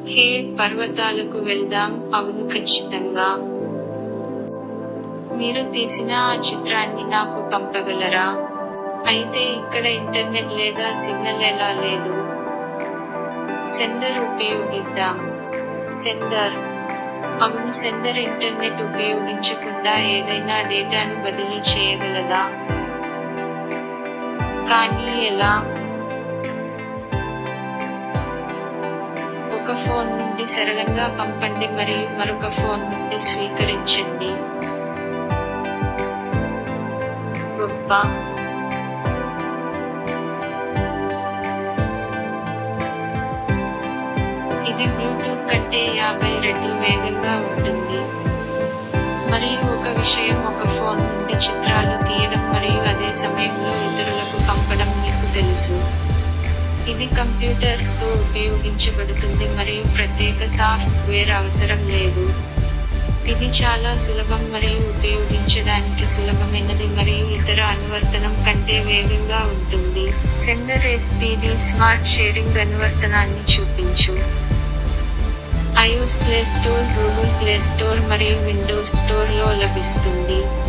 హే పర్వతాలకు వెళ్దాం అవును ఖచ్చితంగా మీరు తీసిన ఆ చిత్రాన్ని నాకు పంపగలరా అయితే ఇక్కడ ఇంటర్నెట్ లేదా సిగ్నల్ ఎలా లేదు సెండర్ ఉపయోగిద్దాం సెండర్ అవును సెండర్ ఇంటర్నెట్ ఉపయోగించకుండా ఏదైనా డేటాను బదిలీ చేయగలదా కానీ ఎలా ఒక ఫోన్ నుండి సరళంగా పంపండి మరియు మరొక ఫోన్ నుండి స్వీకరించండి గొప్ప ఇది బ్లూటూత్ కంటే యాభై రెట్లు వేగంగా ఉంటుంది మరియు ఒక విషయం ఒక ఫోన్ నుండి చిత్రాలు తీయడం మరియు అదే సమయంలో ఇతరులకు పంపడం మీకు తెలుసు ఇది కంప్యూటర్ తో ఉపయోగించబడుతుంది మరియు ప్రత్యేక సాఫ్ట్వేర్ అవసరం లేదు ఇది చాలా సులభం మరియు ఉపయోగించడానికి సులభమైనది మరియు ఇతర అనువర్తనం కంటే వేగంగా ఉంటుంది సెండర్ ఎస్పీడి స్మార్ట్ షేరింగ్ అనువర్తనాన్ని చూపించు iOS play store Google play store మరియు విండోస్ స్టోర్ లో లభిస్తుంది